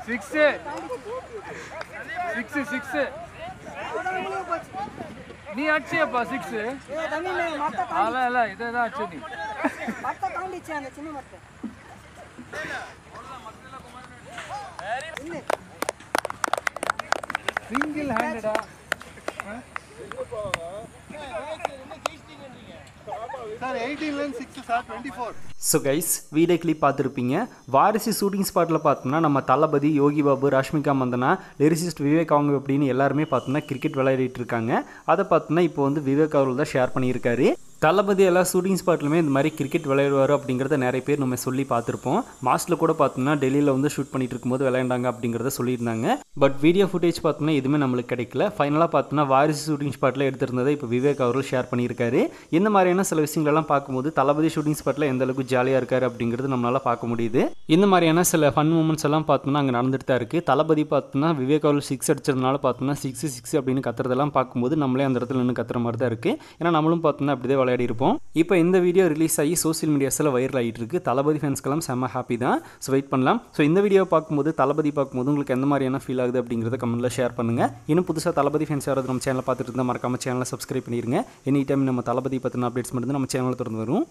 six six six நீ அடிச்சியப்பா six ஏ தம்பி மத்த அதெல்லாம் இல்லை இதை தான் அடிச்ச நீ மத்த தாண்டிச்சு அந்த சின்ன மத்த சிங்கிள் ஹேண்டடா சார் எயிட்டீன்லேருந்து six sir twenty four so guys video clip பார்த்துருப்பீங்க வாரிசு ஷூட்டிங் ஸ்பாட்டில் பார்த்தோம்னா நம்ம தளபதி யோகி பாபு ராஷ்மிகா மந்தனா லிரிசிஸ்ட் விவேக் அவங்க அப்படின்னு எல்லாருமே பார்த்தோம்னா கிரிக்கெட் விளையாடிட்டு இருக்காங்க அதை பார்த்தோம்னா இப்போ வந்து விவேக் அவர்கள் தான் ஷேர் பண்ணியிருக்காரு தளபதி எல்லா ஷூட்டிங் ஸ்பாட்லையுமே இந்த மாதிரி கிரிக்கெட் விளையாடுவார் அப்படிங்கிறத நிறைய பேர் நம்ம சொல்லி பார்த்துருப்போம் மாஸ்டில் கூட பார்த்தோம்னா டெல்லியில் வந்து ஷூட் பண்ணிட்டு இருக்கும்போது விளையாண்டாங்க அப்படிங்கிறத சொல்லியிருந்தாங்க பட் வீடியோ ஃபுட்டேஜ் பார்த்தோம்னா எதுவுமே நம்மளுக்கு கிடைக்கல ஃபைனலாக பார்த்தோம்னா வாரிசு ஷூட்டிங் ஸ்பாட்டில் எடுத்திருந்ததை இப்போ விவேக் அவர்கள் ஷேர் பண்ணியிருக்காரு இந்த மாதிரியான சில விஷயங்களெல்லாம் பார்க்கும்போது தளபதி ஷூட்டிங் ஸ்பாட்டில் எந்த அளவுக்கு ஜாலியாக இருக்காரு அப்படிங்கிறது நம்மளால் பார்க்க முடியுது இந்த மாதிரியான சில ஃபன் மூமெண்ட்ஸ் எல்லாம் பார்த்தோம்னா அங்கே நடந்துட்டு தான் இருக்குது தளபதி பார்த்தோம்னா விவேக் அவர்கள் சிக்ஸ் அடிச்சதுனால பார்த்தோம்னா சிக்ஸ் சிக்ஸ் அப்படின்னு கத்துறதெல்லாம் பார்க்கும்போது நம்மளே அந்த இடத்துல நின்று கத்துற மாதிரி தான் இருக்குது ஏன்னா நம்மளும் பார்த்தோம்னா அப்படியே விளையாடி இருப்போம் இப்போ இந்த வீடியோ ரிலீஸ் ஆகி சோஷியல் மீடியாஸில் வைரல் ஆகிட்டு இருக்கு தளபதி ஃபேன்ஸ்க்கெல்லாம் செம்ம ஹாப்பி தான் ஸோ வெயிட் பண்ணலாம் ஸோ இந்த வீடியோவை பார்க்கும்போது தளபதி பார்க்கும்போது உங்களுக்கு எந்த மாதிரியான ஃபீல் ஆகுது அப்படிங்கிறத கமெண்ட்டில் ஷேர் பண்ணுங்கள் இன்னும் புதுசாக தளபதி ஃபேன்ஸ் யாராவது நம்ம சேனலை பார்த்துட்டு இருந்தால் மறக்காம சேனலை சப்ஸ்கிரைப் பண்ணிடுங்க எனி டைம் நம்ம தளபதி பற்றின அப்டேட்ஸ் மட்டும் நம்ம சேனலில் திறந்து வரும்